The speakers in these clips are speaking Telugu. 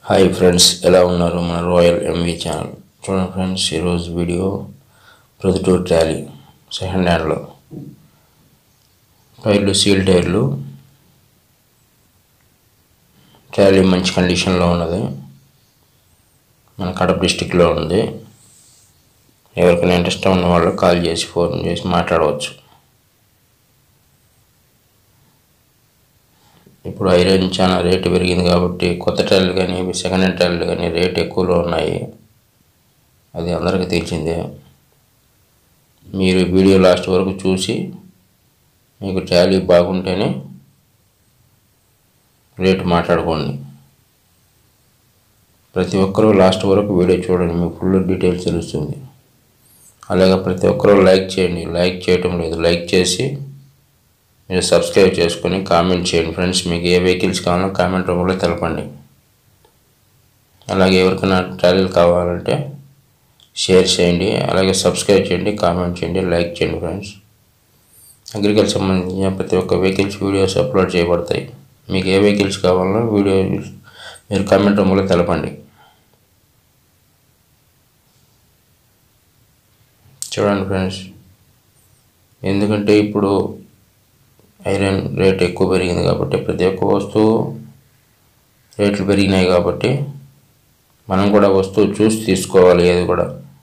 హాయ్ ఫ్రెండ్స్ ఎలా ఉన్నారు మన రాయల్ ఎంవి ఛానల్ చూడండి ఫ్రెండ్స్ ఈరోజు వీడియో ప్రొద్దుటూరు ట్రాలీ సెకండ్ హ్యాండ్లో టైర్లు సీల్ టైర్లు ట్రాలీ మంచి కండిషన్లో ఉన్నది మన కడప డిస్టిక్లో ఉంది ఎవరికైనా ఇంట్రెస్ట్ ఉన్న వాళ్ళు కాల్ చేసి ఫోన్ చేసి మాట్లాడవచ్చు ఇప్పుడు ఐరన్ చాలా రేటు పెరిగింది కాబట్టి కొత్త టైర్లు కానీ సెకండ్ హ్యాండ్ టైర్లు కానీ రేట్ ఎక్కువలో ఉన్నాయి అది అందరికీ తెలిసిందే మీరు వీడియో లాస్ట్ వరకు చూసి మీకు ట్యాలీ బాగుంటేనే రేటు మాట్లాడుకోండి ప్రతి ఒక్కరూ లాస్ట్ వరకు వీడియో చూడండి మీకు ఫుల్ డీటెయిల్స్ తెలుస్తుంది అలాగే ప్రతి ఒక్కరూ లైక్ చేయండి లైక్ చేయటం లేదు లైక్ చేసి మీరు సబ్స్క్రైబ్ చేసుకొని కామెంట్ చేయండి ఫ్రెండ్స్ మీకు ఏ వెహికల్స్ కావాలో కామెంట్ రూపంలో తెలపండి అలాగే ఎవరికైనా ట్రాలీలు కావాలంటే షేర్ చేయండి అలాగే సబ్స్క్రైబ్ చేయండి కామెంట్ చేయండి లైక్ చేయండి ఫ్రెండ్స్ అగ్రికల్చర్ సంబంధించిన ప్రతి ఒక్క వెహికల్స్ వీడియోస్ అప్లోడ్ చేయబడతాయి మీకు ఏ వెహికల్స్ కావాలో వీడియో మీరు కామెంట్ రూపంలో తెలపండి చూడండి ఫ్రెండ్స్ ఎందుకంటే ఇప్పుడు ఐరన్ రేట్ ఎక్కువ పెరిగింది కాబట్టి ప్రతి ఒక్క వస్తువు రేట్లు పెరిగినాయి కాబట్టి మనం కూడా వస్తువు చూసి తీసుకోవాలి ఏది కూడా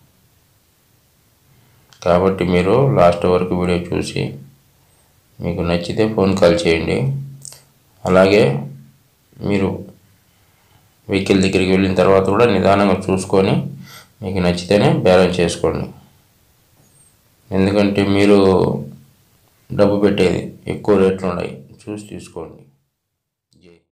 కాబట్టి మీరు లాస్ట్ వరకు వీడియో చూసి మీకు నచ్చితే ఫోన్ కాల్ చేయండి అలాగే మీరు వెహికల్ దగ్గరికి వెళ్ళిన తర్వాత కూడా నిదానంగా చూసుకొని మీకు నచ్చితేనే బ్యాలెన్స్ చేసుకోండి ఎందుకంటే మీరు డబ్బు పెట్టేది ఎక్కువ రేట్లు ఉన్నాయి చూసి తీసుకోండి